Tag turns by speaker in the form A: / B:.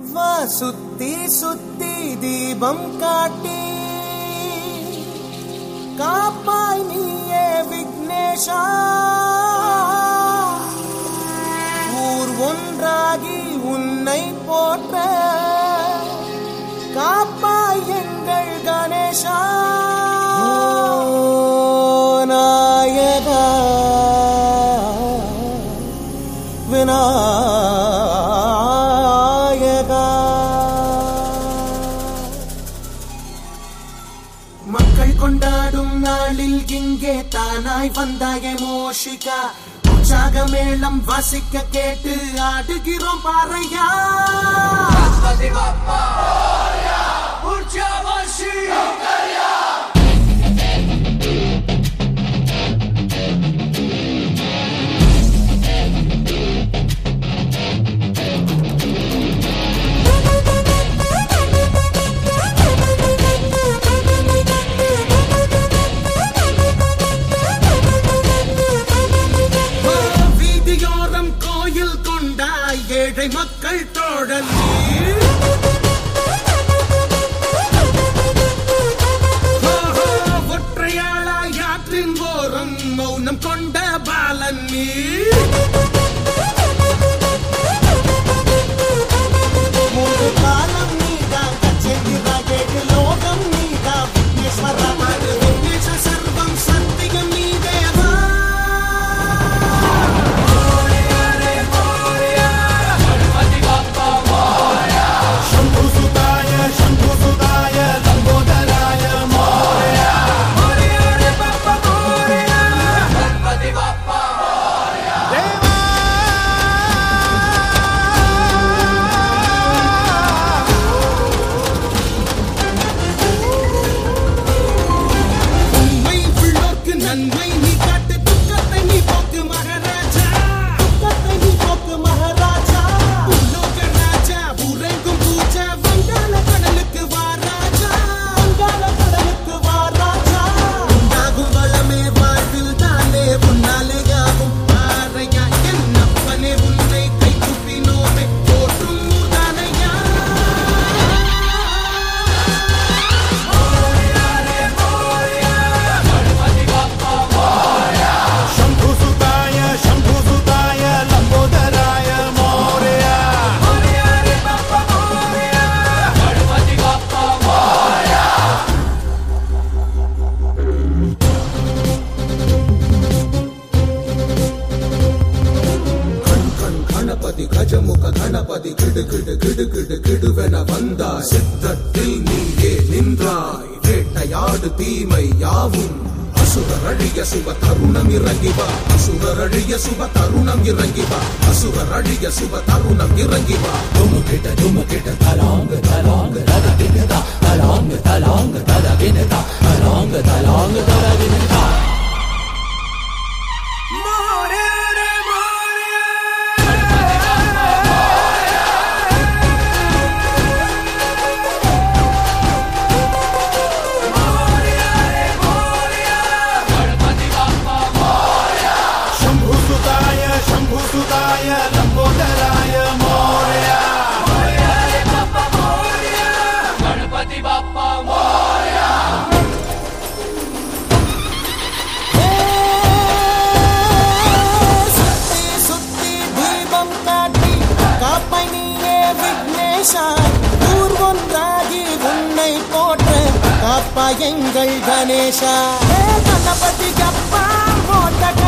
A: வா சுத்தி சுத்தி தீபம் காட்டி காப்பாய் நீயே விக்னேஷா ஊர் ஒன்றாகி உன்னை போற்ற காப்பாய் எங்கள் கணேஷா நாயகா விநாயகா மக்கள் கொண்டாடும் நாளில் இங்கே தானாய் வந்தாயே மோஷிகா உற்சாக மேளம் வாசிக்க கேட்டு ஆடுகிறோம் பாறையா வீதியோரம் கோயில் கொண்டாய் ஏழை மக்கள் தோழல் ஒற்றையாளாய் ஆற்றின் ஓரம் மௌனம் கொண்ட பாலன் நீ மூன்று காலம் நீதான் கச்சேந்திரா ஏழு லோகம் நீதான் விக்னேஸ்வர விக்னேஷ சர்வம் சத்தியம் நீ தேவா
B: शम्भुसुताय शम्भुसुताय लम्बोदराय मोरया
A: உண்மை உள்ளோர்க்கு நன்மை நீ காட்டு துக்கத்தை நீ போக்கு மகாராஜா துக்கத்தை நீ போக்கு மகாராஜா உலோக ராஜா உறங்கும் பூஜா வங்காள கடலுக்கு வா ராஜா வங்காள கடலுக்கு வா ராஜா உண்டாகும் வளமே வாழ்வில் தானே உன்னாலே யாவும் ஆரையா என்னப்பனே உன்னை கை குப்பினோமே போற்றும் மூதானையா
B: शम्भुसुताय शम्भुसुताय लम्बोदराय मोरया
C: கண் கணபதி கஜமுக கணபதி கிடு கிடு கிடு கிடு கிடுவென வந்தாய் சித்தத்தில் நீயே நின்றாய் வேட்டையாடு தீமை யாவும் அசுரர் அழிய சுப தருணம் இறங்கி வா அசுரர் அழிய சுப தருணம் இறங்கி வா அசுரர் அழிய சுப தருணம் இறங்கி வா துமு கிட்ட துமு கிட்ட தலாங்க தலாங்க தல வினதா தலாங்க தலாங்க தல வினதா தலாங்க தலாங்க தல வினதா
B: शम्भुसुताय शम्भुसुताय लम्बोदराय मोरया
A: சுத்தி சுத்தி தீபம் காட்டி காப்பை நீயே விக்னேஷா ஊர் ஒன்றாகி உன்னை போற்ற காப்பா எங்கள் கணேஷா ஏ கணபதி கப்பா மோட்ட